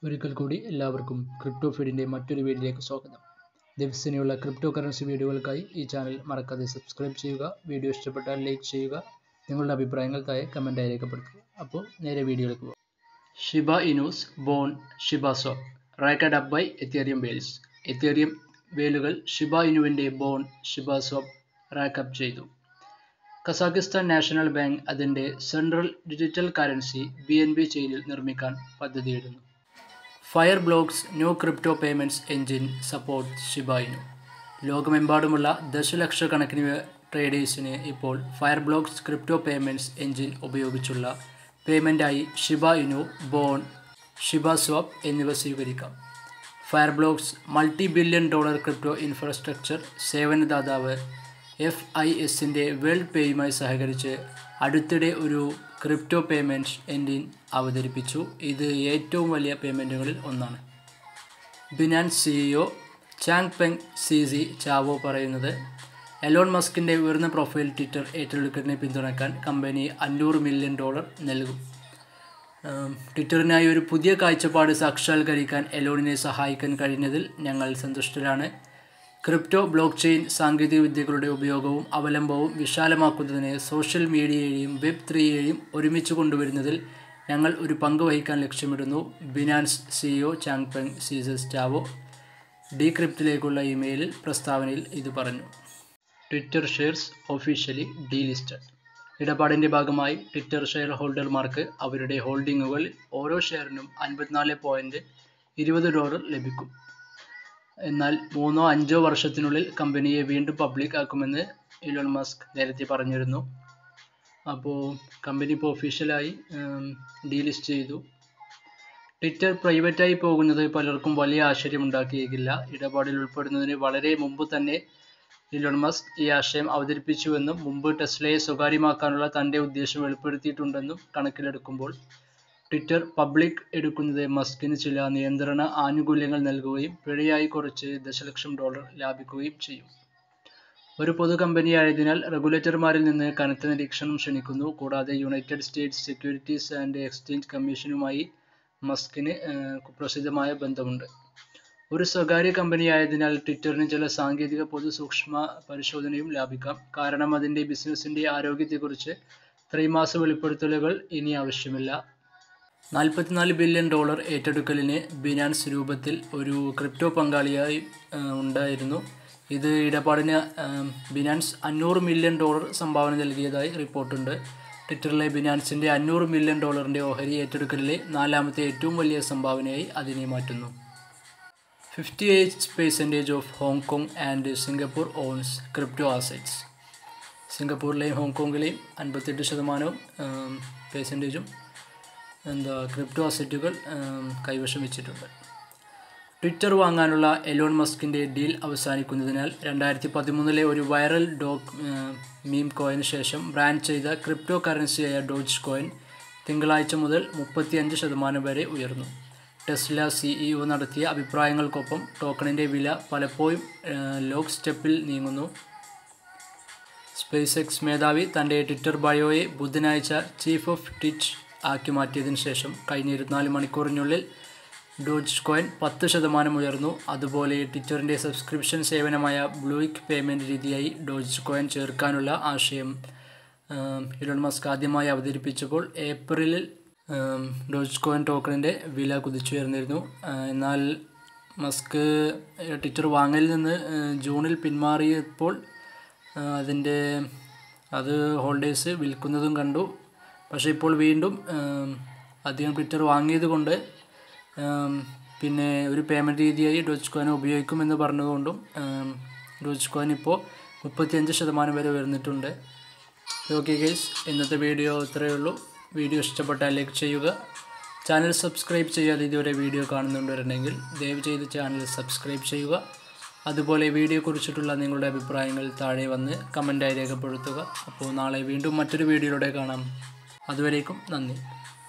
ഒരിക്കൽ കൂടി എല്ലാവർക്കും ക്രിപ്റ്റോ ഫീഡിൻ്റെ മറ്റൊരു വീഡിയോയിലേക്ക് സ്വാഗതം ദിവസേനയുള്ള ക്രിപ്റ്റോ കറൻസി വീഡിയോകൾക്കായി ഈ ചാനൽ മറക്കാതെ സബ്സ്ക്രൈബ് ചെയ്യുക വീഡിയോ ഇഷ്ടപ്പെട്ടാൽ ലൈക്ക് ചെയ്യുക നിങ്ങളുടെ അഭിപ്രായങ്ങൾ താഴെ കമൻറ്റായി രേഖപ്പെടുത്തുക അപ്പോൾ നേരെ വീഡിയോയിലേക്ക് പോകാം Shiba Inu's bone ShibaSwap racked up by Ethereum whales Ethereum വേലുകൾ ഷിബ ഇനുവിൻ്റെ ബോൺ ഷിബ സോപ്പ് റാക്കപ്പ് ചെയ്തു കസാഖിസ്ഥാൻ നാഷണൽ ബാങ്ക് അതിൻ്റെ central digital currency B N B ചെയിനിൽ നിർമ്മിക്കാൻ പദ്ധതിയിടുന്നു Fireblocks new crypto payments engine support Shiba Inu ലോകമെമ്പാടുമുള്ള ദശലക്ഷക്കണക്കിന് ട്രേഡേഴ്സിന് ഇപ്പോൾ Fireblocks crypto payments engine ഉപയോഗിച്ചുള്ള പേയ്മെൻറ്റായി Shiba Inu bone ShibaSwap എന്നിവ സ്വീകരിക്കാം Fireblocks multi billion dollar crypto infrastructure സേവനദാതാവ് F I എസിൻ്റെ വേൾഡ് പേയുമായി സഹകരിച്ച് അടുത്തിടെ ഒരു ക്രിപ്റ്റോ പേയ്മെൻറ്റ് എൻജിൻ അവതരിപ്പിച്ചു ഇത് ഏറ്റവും വലിയ പേയ്മെൻറ്റുകളിൽ ഒന്നാണ് Binance CEO Chang Peng C C Zhao പറയുന്നത് എലോൺ മസ്കിൻ്റെ ഉയർന്ന പ്രൊഫൈൽ ട്വിറ്റർ ഏറ്റെടുക്കലിനെ പിന്തുണയ്ക്കാൻ കമ്പനി അഞ്ഞൂറ് മില്യൺ ഡോളർ നൽകും ട്വിറ്ററിനായി ഒരു പുതിയ കാഴ്ചപ്പാട് സാക്ഷാത്കരിക്കാൻ എലോണിനെ സഹായിക്കാൻ കഴിഞ്ഞതിൽ ഞങ്ങൾ സന്തുഷ്ടരാണ് ക്രിപ്റ്റോ ബ്ലോക്ക് ചെയിൻ സാങ്കേതികവിദ്യകളുടെ ഉപയോഗവും അവലംബവും വിശാലമാക്കുന്നതിന് സോഷ്യൽ മീഡിയയെയും വെബ് ത്രീയെയും ഒരുമിച്ച് കൊണ്ടുവരുന്നതിൽ ഞങ്ങൾ ഒരു പങ്ക് വഹിക്കാൻ ലക്ഷ്യമിടുന്നു Binance CEO Changpeng CZ's Zhao ഡീക്രിപ്റ്റിലേക്കുള്ള ഇമെയിലിൽ പ്രസ്താവനയിൽ ഇത് പറഞ്ഞു ട്വിറ്റർ ഷെയർസ് ഒഫീഷ്യലി ഡീലിസ്റ്റഡ് ഇടപാടിൻ്റെ ഭാഗമായി ട്വിറ്റർ ഷെയർ ഹോൾഡർമാർക്ക് അവരുടെ ഹോൾഡിങ്ങുകൾ ഓരോ ഷെയറിനും അൻപത്തിനാല് പോയിൻറ്റ് ഇരുപത് ഡോളർ ലഭിക്കും എന്നാൽ മൂന്നോ അഞ്ചോ വർഷത്തിനുള്ളിൽ കമ്പനിയെ വീണ്ടും പബ്ലിക് ആക്കുമെന്ന് ഇലോൺ മസ്ക് നേരത്തെ പറഞ്ഞിരുന്നു അപ്പോൾ കമ്പനി ഇപ്പോൾ ഒഫീഷ്യലായി ഡീലിസ്റ്റ് ചെയ്തു ട്വിറ്റർ പ്രൈവറ്റായി പോകുന്നത് പലർക്കും വലിയ ആശ്ചര്യമുണ്ടാക്കിയേക്കില്ല ഇടപാടിൽ ഉൾപ്പെടുന്നതിന് വളരെ മുമ്പ് തന്നെ ഇലോൺ മസ്ക് ഈ ആശയം അവതരിപ്പിച്ചുവെന്നും മുമ്പ് ടെസ്ലയെ സ്വകാര്യമാക്കാനുള്ള തൻ്റെ ഉദ്ദേശം വെളിപ്പെടുത്തിയിട്ടുണ്ടെന്നും കണക്കിലെടുക്കുമ്പോൾ ട്വിറ്റർ പബ്ലിക് എടുക്കുന്നത് മസ്കിന് ചില നിയന്ത്രണ ആനുകൂല്യങ്ങൾ നൽകുകയും പിഴയായി കുറച്ച് ദശലക്ഷം ഡോളർ ലാഭിക്കുകയും ചെയ്യും ഒരു പൊതു കമ്പനിയായതിനാൽ റെഗുലേറ്റർമാരിൽ നിന്ന് കനത്ത നിരീക്ഷണം ക്ഷണിക്കുന്നു കൂടാതെ United States Securities and Exchange കമ്മീഷനുമായി മസ്കിന് കുപ്രസിദ്ധമായ ബന്ധമുണ്ട് ഒരു സ്വകാര്യ കമ്പനിയായതിനാൽ ട്വിറ്ററിന് ചില സാങ്കേതിക പൊതു സൂക്ഷ്മ പരിശോധനയും ലാഭിക്കാം കാരണം അതിൻ്റെ ബിസിനസ്സിൻ്റെ ആരോഗ്യത്തെക്കുറിച്ച് ത്രൈമാസ വെളിപ്പെടുത്തലുകൾ ഇനി ആവശ്യമില്ല നാൽപ്പത്തിനാല് ബില്യൺ ഡോളർ ഏറ്റെടുക്കലിന് ബിനാൻസ് രൂപത്തിൽ ഒരു ക്രിപ്റ്റോ പങ്കാളിയായി ഉണ്ടായിരുന്നു ഇത് ഇടപാടിന് ബിനാൻസ് അഞ്ഞൂറ് മില്യൺ ഡോളർ സംഭാവന നൽകിയതായി റിപ്പോർട്ടുണ്ട് ട്വിറ്ററിലെ ബിനാൻസിൻ്റെ അഞ്ഞൂറ് മില്യൺ ഡോളറിൻ്റെ ഓഹരി ഏറ്റെടുക്കലിലെ നാലാമത്തെ ഏറ്റവും വലിയ സംഭാവനയായി അതിനെ മാറ്റുന്നു fifty eight percentage of Hong Kong and Singapore owns crypto assets സിംഗപ്പൂരിലെയും ഹോങ്കോങ്ങിലെയും അൻപത്തെട്ട് ശതമാനവും പെർസെൻറ്റേജും എന്താ ക്രിപ്റ്റോ അസറ്റുകൾ കൈവശം വെച്ചിട്ടുണ്ട് ട്വിറ്റർ വാങ്ങാനുള്ള എലോൺ മസ്കിൻ്റെ ഡീൽ അവസാനിക്കുന്നതിനാൽ രണ്ടായിരത്തി പതിമൂന്നിലെ ഒരു വൈറൽ ഡോഗ് മീം കോയിന് ശേഷം ബ്രാൻഡ് ചെയ്ത ക്രിപ്റ്റോ കറൻസിയായ ഡോജ് കോയിൻ തിങ്കളാഴ്ച മുതൽ മുപ്പത്തിയഞ്ച് ശതമാനം വരെ ഉയർന്നു ടെസ്ല സിഇഒ നടത്തിയ അഭിപ്രായങ്ങൾക്കൊപ്പം ടോക്കണിൻ്റെ വില പലപ്പോഴും ലോക്ക് സ്റ്റെപ്പിൽ നീങ്ങുന്നു സ്പേസ് എക്സ് മേധാവി തൻ്റെ ട്വിറ്റർ ബയോയെ ബുധനാഴ്ച ചീഫ് ഓഫ് ട്വിറ്റ് ആക്കി മാറ്റിയതിനു ശേഷം കഴിഞ്ഞ ഇരുപത്തിനാല് മണിക്കൂറിനുള്ളിൽ ഡോജ് കോയിൻ പത്ത് ശതമാനം ഉയർന്നു അതുപോലെ ട്വിറ്ററിൻ്റെ സബ്സ്ക്രിപ്ഷൻ സേവനമായ ബ്ലൂയിക് പേയ്മെൻറ്റ് രീതിയായി ഡോജ് കോയിൻ ചേർക്കാനുള്ള ആശയം ഇലോൺ മസ്ക് ആദ്യമായി അവതരിപ്പിച്ചപ്പോൾ ഏപ്രിലിൽ ഡോജ് കോയിൻ ടോക്കണിൻ്റെ വില കുതിച്ചുയർന്നിരുന്നു എന്നാൽ മസ്ക് ട്വിറ്റർ വാങ്ങലിൽ നിന്ന് ജൂണിൽ പിന്മാറിയപ്പോൾ അതിൻ്റെ അത് ഹോൾഡേഴ്സ് വിൽക്കുന്നതും കണ്ടു പക്ഷേ ഇപ്പോൾ വീണ്ടും അധികം ട്വിറ്റർ വാങ്ങിയത് കൊണ്ട് പിന്നെ ഒരു പേയ്മെൻറ്റ് രീതിയായി ഡോജ് കോയിൻ ഉപയോഗിക്കുമെന്ന് പറഞ്ഞതുകൊണ്ടും ഡോജ് കോയിൻ ഇപ്പോൾ മുപ്പത്തിയഞ്ച് ശതമാനം വരെ ഉയർന്നിട്ടുണ്ട് ഓക്കെ ഗൈസ് ഇന്നത്തെ വീഡിയോ ഇത്രയേ ഉള്ളൂ വീഡിയോ ഇഷ്ടപ്പെട്ടാൽ ലൈക്ക് ചെയ്യുക ചാനൽ സബ്സ്ക്രൈബ് ചെയ്യാതെ ഇതുവരെ വീഡിയോ കാണുന്നുണ്ടെങ്കിൽ ദയവ് ചെയ്ത് ചാനൽ സബ്സ്ക്രൈബ് ചെയ്യുക അതുപോലെ വീഡിയോയെക്കുറിച്ചിട്ടുള്ള നിങ്ങളുടെ അഭിപ്രായങ്ങൾ താഴെ വന്ന് കമൻറ്റായി രേഖപ്പെടുത്തുക അപ്പോൾ നാളെ വീണ്ടും മറ്റൊരു വീഡിയോയിലൂടെ കാണാം അതുവരേക്കും നന്ദി